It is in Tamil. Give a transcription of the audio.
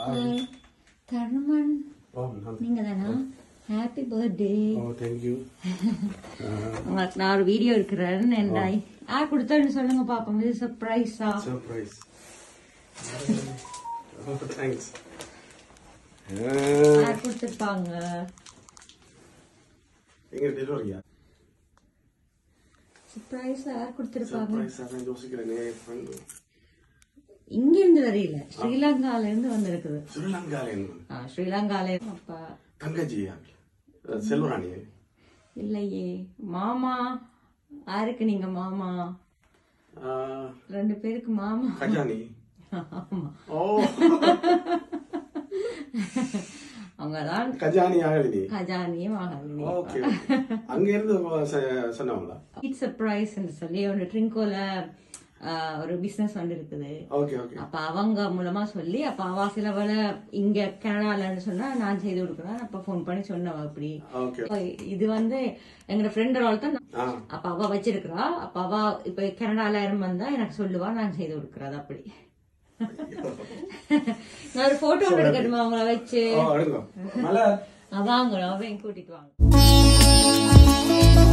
ஹாய் தர்மன் ஓ நான் நீங்க தானா ஹாப்பி பர்த்டே ஓ தேங்க்யூ உங்களுக்கு நான் ஒரு வீடியோ இருக்கிறேன் என்ன யார் கொடுத்தோன்னு சொல்லுங்க பாப்போம் இது சர்ப்ரைஸா சர்ப்ரைஸ் ஓ தேங்க்ஸ் யார் கொடுத்துருப்பாங்க எங்க டெலிவரியா சர்ப்ரைஸ் யார் கொடுத்துருப்பாங்க சர்ப்ரைஸ் அதான் யோசிக்கிறேனே friend. இங்க இருந்து வரையில ஸ்ரீலங்கால இருந்து வந்திருக்குது ஸ்ரீலங்கால என்ன ஆ, ஸ்ரீலங்கால இருந்து அப்பா தங்கச்சியா செல்வராணி இல்லையே மாமா யாருக்கு நீங்க மாமா ரெண்டு பேருக்கு மாமா கஜானி ஆமா ஓ அவங்கதான் கஜானி ஆகலினி கஜானியும் ஆகலினி ஓகே அங்க இருந்து சொ- சொன்னவங்களா இட்ஸ் சர்ப்ரைஸ் சொல்லி ஒரு ட்ரிங்கோல ஒரு பிசினஸ் வந்து இருக்குது ஓகே ஓகே அப்ப அவங்க மூலமா சொல்லி அப்ப அவ சில வேலை இங்க கனடாலன்னு சொன்னா நான் செய்து கொடுக்குறேன் அப்ப ஃபோன் பண்ணி சொன்னவ அப்படி ஓகே அப்ப இது வந்து எங்க ஃப்ரெண்ட் ஆள் தான் ஆ அப்ப அவ வச்சிருக்கிறா அப்ப அவ இப்ப கனடால இருந்து வந்தா எனக்கு சொல்லுவா நான் செய்து கொடுக்கறது அப்படி நான் ஒரு போட்டோ ஒன்று எடுக்கணுமா அவங்கள வச்சு ஓ எடுங்க மலர் வாங்க அவன் கூட்டிட்டு வாங்க